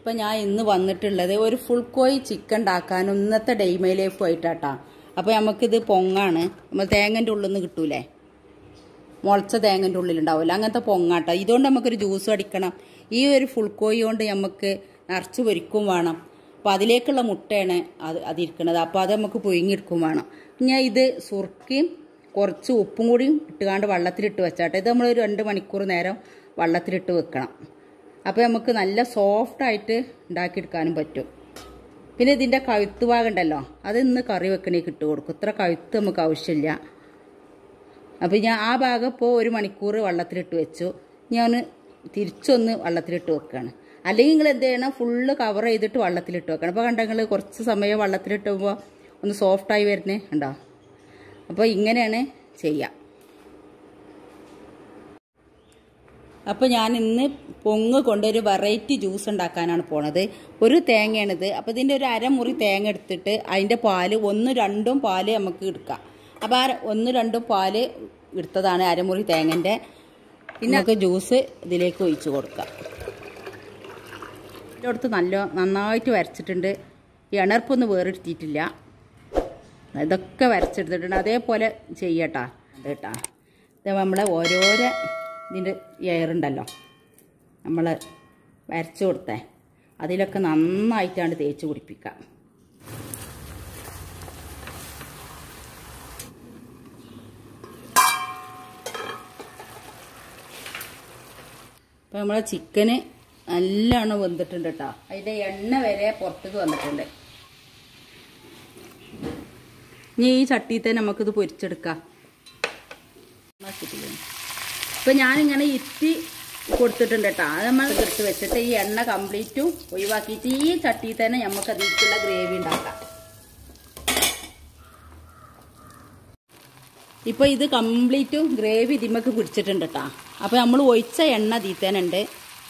ഇപ്പം ഞാൻ ഇന്ന് വന്നിട്ടുള്ളത് ഒരു ഫുൾ കോഴി ചിക്കൻ ഉണ്ടാക്കാനും ഇന്നത്തെ ഡെയ്മേ ലൈഫും ആയിട്ടാട്ടാ അപ്പോൾ നമുക്കിത് പൊങ്ങാണ് നമ്മൾ തേങ്ങൻ്റെ ഉള്ളിൽ നിന്ന് കിട്ടൂലേ മുളച്ച തേങ്ങൻ്റെ ഉള്ളിലുണ്ടാവില്ല അങ്ങനത്തെ പൊങ്ങാട്ട ഇതുകൊണ്ട് നമുക്കൊരു ജ്യൂസ് അടിക്കണം ഈ ഒരു ഫുൾ കോഴി കൊണ്ട് നമുക്ക് നിറച്ച് പൊരിക്കും വേണം അപ്പോൾ അതിലേക്കുള്ള മുട്ടയാണ് അത് അതിരിക്കണത് അപ്പോൾ അത് നമുക്ക് പുഴുങ്ങിയെടുക്കും വേണം ഞാൻ ഇത് സുർക്കിയും കുറച്ച് ഉപ്പും കൂടിയും ഇട്ടുകാണ്ട് വെള്ളത്തിലിട്ട് വെച്ചാട്ടെ ഇത് നമ്മൾ ഒരു രണ്ട് മണിക്കൂർ നേരം വെള്ളത്തിലിട്ട് വെക്കണം അപ്പോൾ നമുക്ക് നല്ല സോഫ്റ്റായിട്ട് ഉണ്ടാക്കിയെടുക്കാനും പറ്റും പിന്നെ ഇതിൻ്റെ കഴുത്ത് ഭാഗം ഉണ്ടല്ലോ അത് ഇന്ന് കറി വെക്കണേക്ക് ഇട്ട് കൊടുക്കും ഇത്ര കഴുത്ത് നമുക്ക് ആവശ്യമില്ല അപ്പോൾ ഞാൻ ആ ഭാഗം ഇപ്പോൾ ഒരു മണിക്കൂർ വെള്ളത്തിലിട്ട് വെച്ചു ഞാൻ തിരിച്ചൊന്ന് വെള്ളത്തിലിട്ട് വെക്കുകയാണ് അല്ലെങ്കിൽ നിങ്ങൾ എന്ത് ചെയ്യണം ഫുള്ള് കവർ ചെയ്തിട്ട് വെള്ളത്തിലിട്ട് വെക്കണം അപ്പോൾ കണ്ട നിങ്ങൾ കുറച്ച് സമയം വെള്ളത്തിലിട്ടുമ്പോൾ ഒന്ന് സോഫ്റ്റായി വരുന്നേ ഉണ്ടോ അപ്പോൾ ഇങ്ങനെയാണ് ചെയ്യുക അപ്പോൾ ഞാൻ ഇന്ന് പൊങ്ങ് കൊണ്ടൊരു വെറൈറ്റി ജ്യൂസ് ഉണ്ടാക്കാനാണ് പോണത് ഒരു തേങ്ങയാണിത് അപ്പോൾ ഇതിൻ്റെ ഒരു അരമുറി തേങ്ങ എടുത്തിട്ട് അതിൻ്റെ പാല് ഒന്ന് രണ്ടും പാല് നമുക്ക് എടുക്കാം അപ്പോൾ ആ ഒന്ന് രണ്ടും പാല് എടുത്തതാണ് അരമുറി തേങ്ങൻ്റെ പിന്നെ നമുക്ക് ജ്യൂസ് ഇതിലേക്ക് ഒഴിച്ച് കൊടുക്കാം ഇതിൻ്റെ നല്ല നന്നായിട്ട് വരച്ചിട്ടുണ്ട് ഈ ഇണർപ്പൊന്നും വേറെടുത്തിട്ടില്ല ഇതൊക്കെ വരച്ചെടുത്തിട്ടുണ്ട് അതേപോലെ ചെയ്യട്ടാ കേട്ടാ ഇത് നമ്മളെ ഓരോരോ ഇതിൻ്റെ എയറുണ്ടല്ലോ നമ്മൾ വരച്ച് കൊടുത്തേ അതിലൊക്കെ നന്നായിട്ടാണ് തേച്ച് പിടിപ്പിക്കുക അപ്പോൾ നമ്മളെ ചിക്കന് നല്ലോണം വെന്തിട്ടുണ്ട് കേട്ടോ അതിൻ്റെ എണ്ണ വരെ പുറത്തേക്ക് വന്നിട്ടുണ്ട് ഇനി ഈ ചട്ടിയിൽ തന്നെ നമുക്കിത് പൊരിച്ചെടുക്കാം ഇപ്പം ഞാനിങ്ങനെ ഇറ്റി കൊടുത്തിട്ടുണ്ട് കേട്ടോ അത് നമ്മൾ എടുത്ത് വെച്ചിട്ട് ഈ എണ്ണ കംപ്ലീറ്റും ഒഴിവാക്കിയിട്ട് ഈ ചട്ടിയിൽ തന്നെ നമുക്ക് അതിലേക്കുള്ള ഗ്രേവി ഉണ്ടാക്കാം ഇപ്പോൾ ഇത് കംപ്ലീറ്റും ഗ്രേവി ഇതിമക്ക് പിടിച്ചിട്ടുണ്ട് കേട്ടോ അപ്പോൾ നമ്മൾ ഒഴിച്ച എണ്ണ തീത്തേനുണ്ട്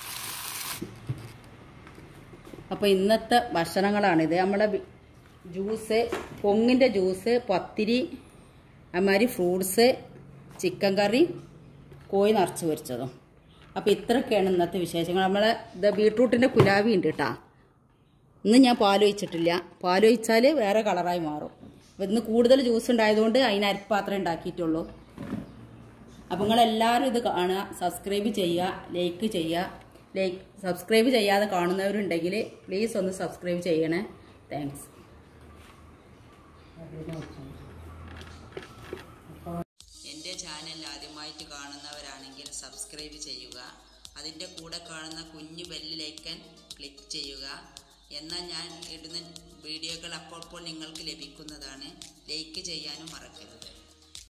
അപ്പോൾ ഇന്നത്തെ ഭക്ഷണങ്ങളാണിത് നമ്മളെ ജ്യൂസ് പൊങ്ങിൻ്റെ ജ്യൂസ് പത്തിരി അതുമാതിരി ഫ്രൂട്ട്സ് ചിക്കൻ കറി കോഴി നിറച്ച് പൊരിച്ചതും അപ്പോൾ ഇത്രയൊക്കെയാണ് ഇന്നത്തെ വിശേഷങ്ങൾ നമ്മളെ ഇത് ബീട്രൂട്ടിൻ്റെ കുലാവി ഉണ്ട് കേട്ടോ ഇന്ന് ഞാൻ പാലൊഴിച്ചിട്ടില്ല പാലൊഴിച്ചാൽ വേറെ കളറായി മാറും അപ്പോൾ ഇന്ന് കൂടുതൽ ജ്യൂസ് ഉണ്ടായതുകൊണ്ട് അതിന് അരിപ്പാത്രം ഉണ്ടാക്കിയിട്ടുള്ളൂ അപ്പോൾ നിങ്ങളെല്ലാവരും ഇത് കാണുക സബ്സ്ക്രൈബ് ചെയ്യുക ലൈക്ക് ചെയ്യുക ലൈക്ക് സബ്സ്ക്രൈബ് ചെയ്യാതെ കാണുന്നവരുണ്ടെങ്കിൽ പ്ലീസ് ഒന്ന് സബ്സ്ക്രൈബ് ചെയ്യണേ താങ്ക്സ് എൻ്റെ ചാനൽ ആദ്യമായിട്ട് കാണുന്നവരാണെങ്കിൽ സബ്സ്ക്രൈബ് ചെയ്യുക അതിൻ്റെ കൂടെ കാണുന്ന കുഞ്ഞു ബെല്ലിലേക്കൻ ക്ലിക്ക് ചെയ്യുക എന്നാൽ ഞാൻ ഇടുന്ന വീഡിയോകൾ അപ്പോൾ നിങ്ങൾക്ക് ലഭിക്കുന്നതാണ് ലൈക്ക് ചെയ്യാനും മറക്കരുത്